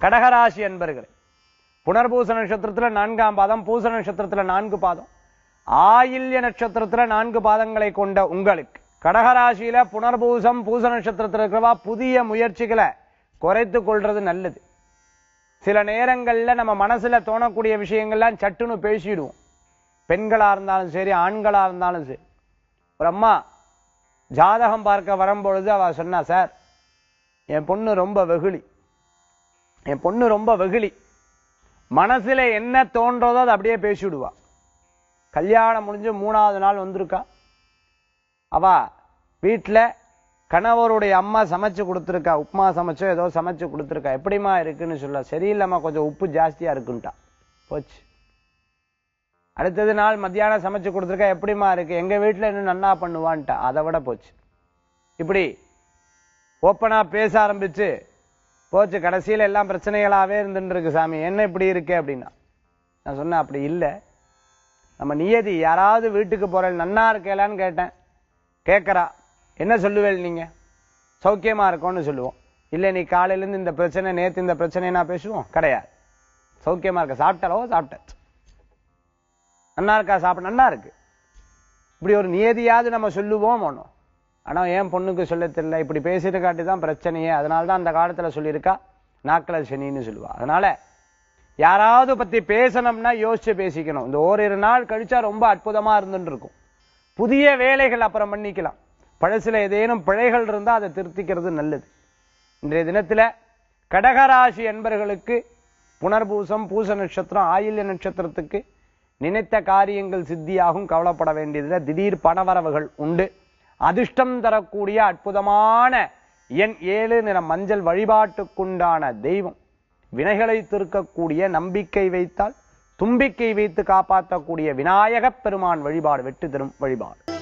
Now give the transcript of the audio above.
கடகராசி அன்பர்களே புனர்பூச நட்சத்திரத்துல நான்காம் பாதம் பூச நட்சத்திரத்துல நான்கு பாதம் ஆயில்ய நட்சத்திரத்துல நான்கு பாதங்களை கொண்ட உங்களுக்கு கடகராசியில புனர்பூசம் பூச நட்சத்திரத்துல இருக்கிறவா புதிய முயற்சிகளை குறைத்து கொள்றது நல்லது சில நேரங்கள்ல நம்ம மனசுல தோணக்கூடிய விஷயங்கள்லாம் சட்டுன்னு பேசிடுவோம் பெண்களா இருந்தாலும் சரி ஆண்களா இருந்தாலும் சரி ஒரு அம்மா ஜாதகம் பார்க்க வரும்பொழுது அவ சொன்னா சார் என் பொண்ணு ரொம்ப வெகுளி என் பொண்ணு ரொம்ப வெகுளி மனசுல என்ன தோன்றதோ அதை அப்படியே பேசிவிடுவா கல்யாணம் முடிஞ்சு மூணாவது நாள் வந்திருக்கா அவ வீட்டுல கணவருடைய அம்மா சமைச்சு கொடுத்துருக்கா உப்புமா சமைச்சோ ஏதோ சமைச்சு கொடுத்துருக்கா எப்படிம்மா இருக்குன்னு சொல்ல சரியில்லைம்மா கொஞ்சம் உப்பு ஜாஸ்தியா இருக்குன்ட்டா போச்சு அடுத்தது நாள் மத்தியானம் சமைச்சு கொடுத்துருக்கா எப்படிம்மா இருக்கு எங்க வீட்டுல இன்னும் நன்னா பண்ணுவான்ட்டா அதை விட போச்சு இப்படி ஓப்பனா பேச ஆரம்பிச்சு போச்சு கடைசியில எல்லாம் பிரச்சனைகளாவே இருந்துட்டு இருக்கு சாமி என்ன இப்படி இருக்கு அப்படின்னா நான் சொன்னேன் அப்படி இல்லை நம்ம நியதி யாராவது வீட்டுக்கு போறேன் நன்னா இருக்கலான்னு கேட்டேன் கேட்கறா என்ன சொல்லுவேல் நீங்க சௌக்கியமா இருக்கோம்னு சொல்லுவோம் இல்லை நீ காலையில இருந்து இந்த பிரச்சனை நேத்து இந்த பிரச்சனை நான் பேசுவோம் கிடையாது சௌக்கியமா இருக்க சாப்பிட்டாலோ சாப்பிட்டாச்சு நன்னா இருக்கா சாப்பிட நன்னா இருக்கு இப்படி ஒரு நியதியாவது நம்ம சொல்லுவோம் ஒன்றும் ஆனா என் பொண்ணுக்கு சொல்ல தெரியல இப்படி பேசிட்டு காட்டி தான் பிரச்சனையே அதனால தான் அந்த காலத்துல சொல்லியிருக்கா நாக்கல சனின்னு சொல்லுவா அதனால யாராவது பத்தி பேசணும்னா யோசிச்சு பேசிக்கணும் இந்த ஓரிரு நாள் கழிச்சா ரொம்ப அற்புதமா இருந்துட்டு இருக்கும் புதிய வேலைகள் அப்புறம் பண்ணிக்கலாம் பழசுல ஏதேனும் பிழைகள் இருந்தா அதை திருத்திக்கிறது நல்லது இன்றைய தினத்துல கடகராசி என்பர்களுக்கு புனர்பூசம் பூச நட்சத்திரம் ஆயில்ய நட்சத்திரத்துக்கு நினைத்த காரியங்கள் சித்தியாகும் கவலைப்பட வேண்டியதுல திடீர் பணவரவுகள் உண்டு அதிர்ஷ்டம் தரக்கூடிய அற்புதமான எண் ஏழு நிற மஞ்சள் வழிபாட்டுக்குண்டான தெய்வம் வினைகளை தீர்க்கக்கூடிய நம்பிக்கை வைத்தால் தும்பிக்கை வைத்து காப்பாற்றக்கூடிய விநாயகப் பெருமான் வழிபாடு வெற்றி தரும் வழிபாடு